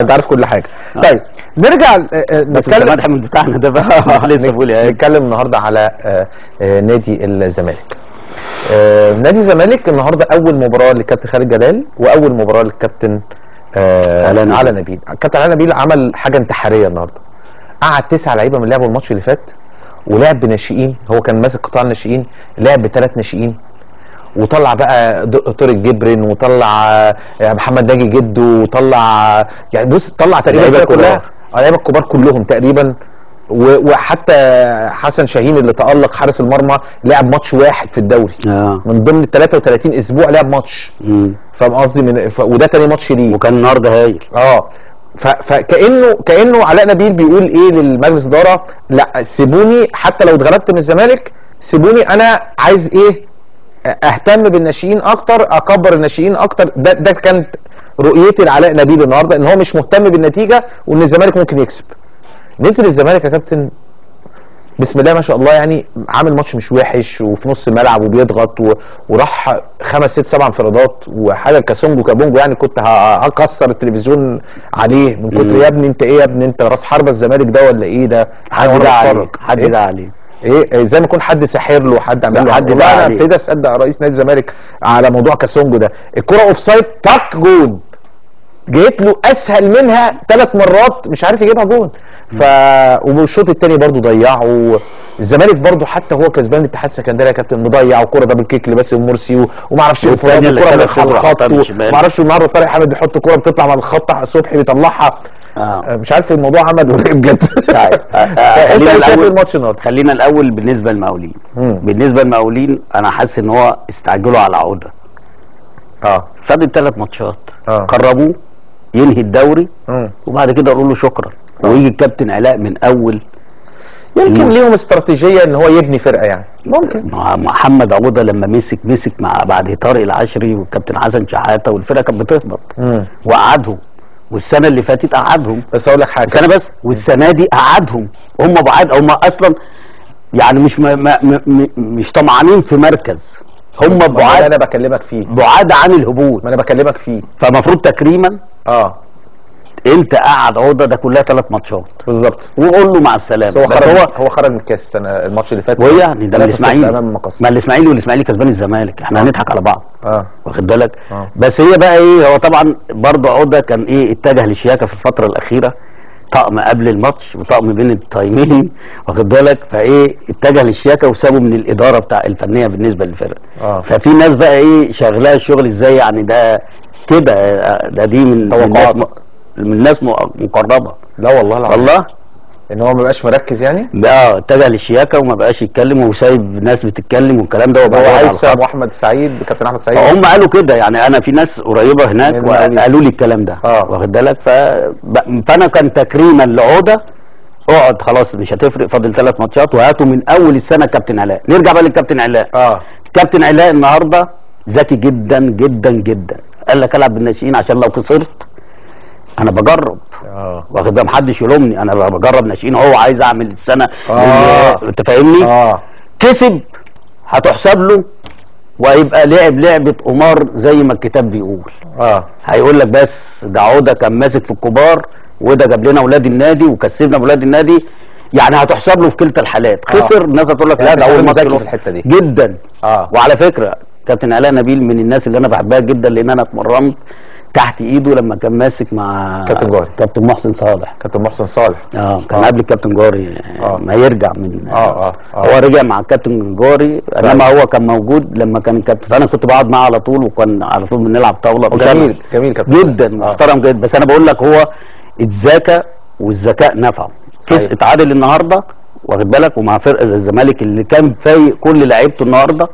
انت عارف كل حاجه طيب نرجع آه، آه، بس نتكلم محمد حمد بتاعنا ده بقى لسه بقول ايه نتكلم النهارده على آه، آه، نادي الزمالك آه، نادي الزمالك النهارده اول مباراه للكابتن خالد جلال واول مباراه للكابتن آه، علاء نبيل. علاء نبيل الكابتن علاء نبيل عمل حاجه انتحاريه النهارده قعد تسع لعيبه من لعبوا الماتش اللي فات ولعب بناشئين هو كان ماسك قطاع الناشئين لعب بثلاث ناشئين وطلع بقى د- طارق جبرن وطلع آه، محمد ناجي جدو وطلع آه، يعني بص طلع تقريبا لعيبة الفرقة كلها كبار. آه، لعيبه الكبار كلهم تقريبا و- وحتى حسن شاهين اللي تألق حارس المرمى لعب ماتش واحد في الدوري اه من ضمن ال 33 اسبوع لعب ماتش مم. فاهم قصدي من ف... وده تاني ماتش ليه وكان النهارده هايل اه ف... فكانه كانه علاء نبيل بيقول ايه للمجلس اداره لا سيبوني حتى لو اتغلبت من الزمالك سيبوني انا عايز ايه اهتم بالناشئين اكتر اكبر الناشئين اكتر ده ده كانت رؤيتي لعلاء نبيل النهارده ان هو مش مهتم بالنتيجه وان الزمالك ممكن يكسب نزل الزمالك يا كابتن بسم الله ما شاء الله يعني عامل ماتش مش وحش وفي نص الملعب وبيضغط و... وراح خمس ست سبع انفرادات وحاجه كاسونجو كابونجو يعني كنت ه- هكسر التلفزيون عليه من كتر يا ابني انت ايه يا ابني انت راس حربه الزمالك ده ولا ايه ده حد وأنا ده عليه بتفرج. حد إيه؟ ده عليه ايه إيه، زي ما يكون حد ساحر له حد عامل لا، له حد والله بقى انا عليه. ابتدي اصدق رئيس نادي الزمالك على موضوع كاسونجو ده الكره اوف سايد تك جون جيت له اسهل منها ثلاث مرات مش عارف يجيبها جون ف والشوط الثاني برضو ضيعه الزمالك برضو حتى هو كسبان الاتحاد السكندري يا كابتن مضيع وكره دبل كيك لباسم مرسي و- وما اعرفش والتانية انفراد اللي الكره كانت بتدخل على صدره الخط حطها من و- شمال. وما اعرفش النهارده طارق حامد بيحط كره بتطلع من الخط صبحي بيطلعها اه مش عارف الموضوع عمل ولا ايه بجد طيب آه، آه، انت خلينا ايه شايف الأول- الماتش النهارده؟ خلينا الاول بالنسبه للمقاولين بالنسبه للمقاولين انا حاسس ان هو استعجلوا على عوده اه فاضل ثلاث ماتشات آه. قربوه ينهي الدوري مم. وبعد كده اقول له شكرا ويجي الكابتن علاء من اول يمكن الموسم. ليهم استراتيجيه ان هو يبني فرقه يعني ممكن مع محمد عوده لما مسك مسك مع بعد طارق العشري والكابتن حسن شحاته والفرقه كانت بتهبط وقعدهم والسنه اللي فاتت قعدهم بس اقول لك حاجه سنه بس والسنه دي قعدهم هم بعاد هم اصلا يعني مش م م م مش طمعانين في مركز هم ما ده بعاد انا بكلمك فيه بعاد عن الهبوط ما انا بكلمك فيه فمفروض تكريما اه انت قاعد عوده ده كلها ثلاث ماتشات بالظبط وقول له مع السلامه بس هو بس خرج هو هو خرج من الكاس السنه الماتش اللي فات وهي يعني ده من 3-0 الاسماعيلي امام المقص ما الاسماعيلي والاسماعيلي كسبان الزمالك احنا هنضحك على بعض اه واخد بالك آه. بس هي بقى ايه هو طبعا برضه عوده كان ايه اتجه للشياكه في الفتره الاخيره طقم قبل الماتش وطقم بين التايمين واخد بالك فايه اتجه للشياكه وسابه من الاداره بتاع الفنيه بالنسبه للفرقه آه. ففي ناس بقى ايه شغلها الشغل ازاي يعني ده كده آه، ده دي من من ناس م- توقعات. من ناس م- مقربه لا والله العظيم والله ان هو ما بقاش مركز يعني اه اتجه للشياكه وما بقاش يتكلم وسايب ناس بتتكلم والكلام ده وبقى هو قاعد على عايز الخط. ابو احمد سعيد كابتن احمد سعيد هم قالوا كده يعني انا في ناس قريبه هناك من المقاولين. وقالوا لي الكلام ده آه. واخد بالك ف... ب- فانا كان تكريما لعوده اقعد خلاص مش هتفرق فاضل ثلاث ماتشات وهاتوا من اول السنه كابتن علاء نرجع بقى للكابتن علاء اه كابتن علاء النهارده ذكي جدا جدا جدا قال لك العب بالناشئين عشان لو خسرت انا بجرب اه واخد بالك محدش يلومني انا بجرب ناشئين هو عايز اعمل السنه آه. انت فاهمني اه كسب هتحسب له وهيبقى لعب لعبه قمار زي ما الكتاب بيقول اه هيقول لك بس ده عوده كان ماسك في الكبار وده جاب لنا اولاد النادي وكسبنا اولاد النادي يعني هتحسب له في كلتا الحالات خسر الناس هتقول لك لا يعني ده أنت اول شايف ماتش ذكي له. في الحتة دي. جدا آه. وعلى فكره كابتن علاء نبيل من الناس اللي انا بحبها جدا لان انا اتمرنت تحت ايده لما كان ماسك مع كابتن جوهري. كابتن محسن صالح كابتن محسن صالح اه كان آه. قبل الكابتن جوري آه. ما يرجع من آه، آه، آه. هو رجع مع الكابتن جوري انما هو كان موجود لما كان الكابتن فانا كنت بقعد معاه على طول وكان على طول بنلعب طاوله هو مش جميل أنا. جميل كابتن جدا آه. محترم جدا بس انا بقول لك هو اتذكى والذكاء نفعه كس صحيح. اتعادل النهارده واخد بالك ومع فرقه زي الزمالك اللي كان فايق كل لعيبته النهارده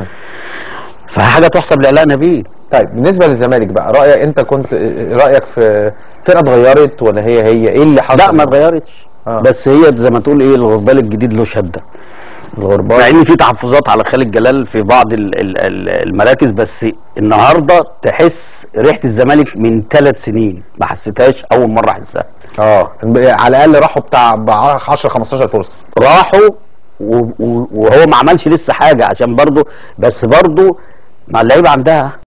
فحاجه تحسب لعلاء نبيل طيب بالنسبه للزمالك بقى رايك انت كنت رايك في فرقه اتغيرت ولا هي هي ايه اللي حصل لا ما اتغيرتش آه. بس هي زي ما تقول ايه الغربال الجديد له شده الغربال مع ان في تحفظات على خالد جلال في بعض ال- ال- ال- المراكز بس النهارده تحس ريحه الزمالك من ثلاث سنين ما حسيتهاش اول مره احسها اه على الاقل راحوا بتاع ب 10 15 فرصه راحوا و- و- وهو ما عملش لسه حاجه عشان برضه بس برضه مع اللعيبه عندها